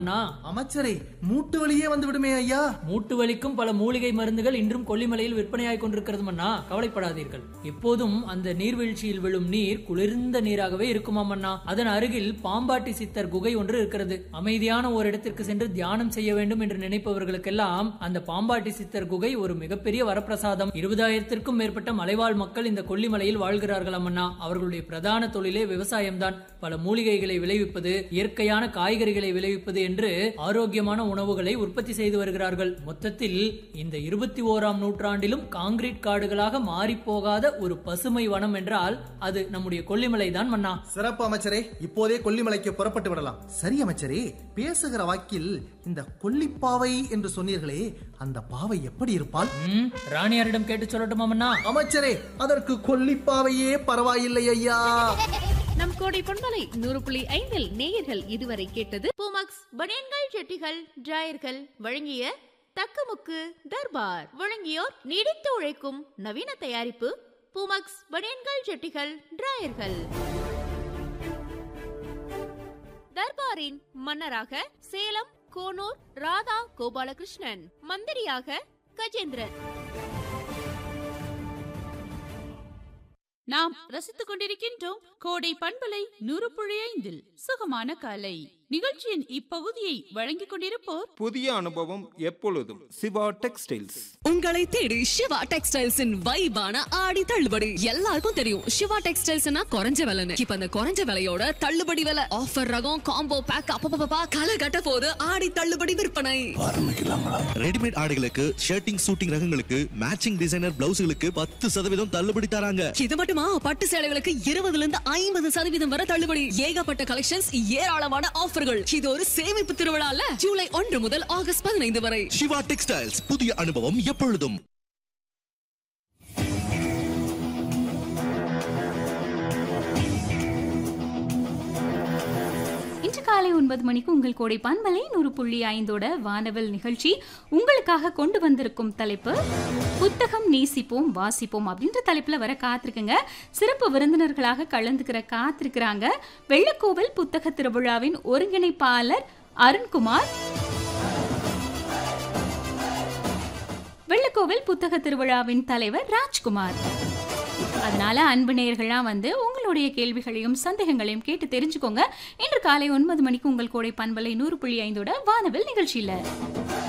அண்ணா, அமைச்சரே மூட்டு வழியே வந்து விடுமே ஐயா மூட்டு வலிக்கும் பல மூலிகை மருந்துகள் இன்றும் கொல்லிமலையில் விற்பனையாகிக் கொண்டிருக்கிறது மன்னா கவலைப்படாதீர்கள் எப்போதும் அந்த நீர்வீழ்ச்சியில் விழும் நீர் குளிர்ந்த நீராகவே இருக்குமாம் அண்ணா அதன் அருகில் பாம்பாட்டி சித்தர் குகை ஒன்று இருக்கிறது அமைதியான ஒரு இடத்திற்கு சென்று தியானம் செய்ய வேண்டும் என்று நினைப்பவர்களுக்கெல்லாம் அந்த பாம்பாட்டி சித்தர் குகை ஒரு மிகப்பெரிய வரப்பிரசாதம் இருபதாயிரத்திற்கும் மேற்பட்ட மலைவாழ் மக்கள் இந்த கொல்லிமலையில் வாழ்கிறார்களாம் அண்ணா அவர்களுடைய பிரதான தொழிலே விவசாயம்தான் பல மூலிகைகளை விளைவிப்பது இயற்கையான காய்கறிகளை விளைவிப்பது என்று ஆரோக்கியமான உணவுகளை உற்பத்தி செய்து வருகிறார்கள் மொத்தத்தில் இந்த இருபத்தி ஓராம் நூற்றாண்டிலும் காங்கிரீட் காடுகளாக மாறிப் போகாத ஒரு பசுமை வனம் என்றால் அது நம்முடைய கொல்லிமலை தான் மன்னா சிறப்பு அமைச்சரே இப்போதே கொல்லிமலைக்கு புறப்பட்டு விடலாம் சரி அமைச்சரே பேசுகிற வாக்கில் இந்த கொல்லிப்பாவை என்று சொன்னீர்களே அந்த பாவை எப்படி இருப்பாள் ம், ராணியாரிடம் கேட்டு சொல்லட்டுமா மன்னா அமைச்சரே அதற்கு கொல்லிப்பாவையே பரவாயில்லை ஐயா நம் கோடை பொன்மலை நூறு புள்ளி ஐந்தில் நேயர்கள் இதுவரை கேட்டது பூமக்ஸ் பனியன்கள் ஜெட்டிகள் டிராயர்கள் வழங்கிய தக்கமுக்கு தர்பார் வழங்கியோர் நீடித்து உழைக்கும் நவீன தயாரிப்பு பூமக்ஸ் பனியன்கள் ஜெட்டிகள் டிராயர்கள் தர்பாரின் மன்னராக சேலம் கோனூர் ராதா கோபாலகிருஷ்ணன் மந்திரியாக கஜேந்திரன் நாம் ரசித்துக் கொண்டிருக்கின்றோம் கோடை பண்பலை நூறு புள்ளி ஐந்தில் சுகமான காலை நிகழ்ச்சியின் இப்பகுதியை வழங்கிக் கொண்டிருப்போர் புதிய அனுபவம் எப்பொழுதும் சிவா டெக்ஸ்டைல்ஸ் உங்களை தேடி சிவா டெக்ஸ்டைல்ஸின் வைபான ஆடி தள்ளுபடி எல்லாருக்கும் தெரியும் சிவா டெக்ஸ்டைல்ஸ்னா குறைஞ்ச விலைன்னு இப்ப அந்த குறைஞ்ச விலையோட தள்ளுபடி விலை ஆஃபர் ரகம் காம்போ பேக் அப்பப்பா களை கட்ட போது ஆடி தள்ளுபடி விற்பனை ரெடிமேட் ஆடைகளுக்கு ஷர்ட்டிங் சூட்டிங் ரகங்களுக்கு மேட்சிங் டிசைனர் பிளவுஸ்களுக்கு பத்து சதவீதம் தள்ளுபடி தராங்க இது மட்டுமா பட்டு சேலைகளுக்கு இருபதுல இருந்து ஐம்பது சதவீதம் வரை தள்ளுபடி ஏகப்பட்ட கலெக்ஷன்ஸ் ஏராளமான ஆஃபர்கள் இது ஒரு சேமிப்பு திருவிழால ஜூலை ஒன்று முதல் ஆகஸ்ட் பதினைந்து வரை சிவா டெக்ஸ்டைல்ஸ் புதிய அனுபவம் எப்பொழுதும் இன்று காலை ஒன்பது மணிக்கு உங்கள் கோடை பண்பலை நூறு புள்ளி ஐந்தோட வானவல் நிகழ்ச்சி உங்களுக்காக கொண்டு வந்திருக்கும் தலைப்பு புத்தகம் நேசிப்போம் வாசிப்போம் அப்படின்ற தலைப்புல வர காத்திருக்குங்க சிறப்பு விருந்தினர்களாக கலந்துக்கிற காத்திருக்கிறாங்க வெள்ளக்கோவில் புத்தக திருவிழாவின் ஒருங்கிணைப்பாளர் அருண்குமார் வெள்ளக்கோவில் புத்தக திருவிழாவின் தலைவர் ராஜ்குமார் அதனால அன்பு நேயர்கள்லாம் வந்து உங்களுடைய கேள்விகளையும் சந்தேகங்களையும் கேட்டு தெரிஞ்சுக்கோங்க இன்று காலை ஒன்பது மணிக்கு உங்கள் கோடை பண்பலை நூறு புள்ளி ஐந்தோட வானவில் நிகழ்ச்சியில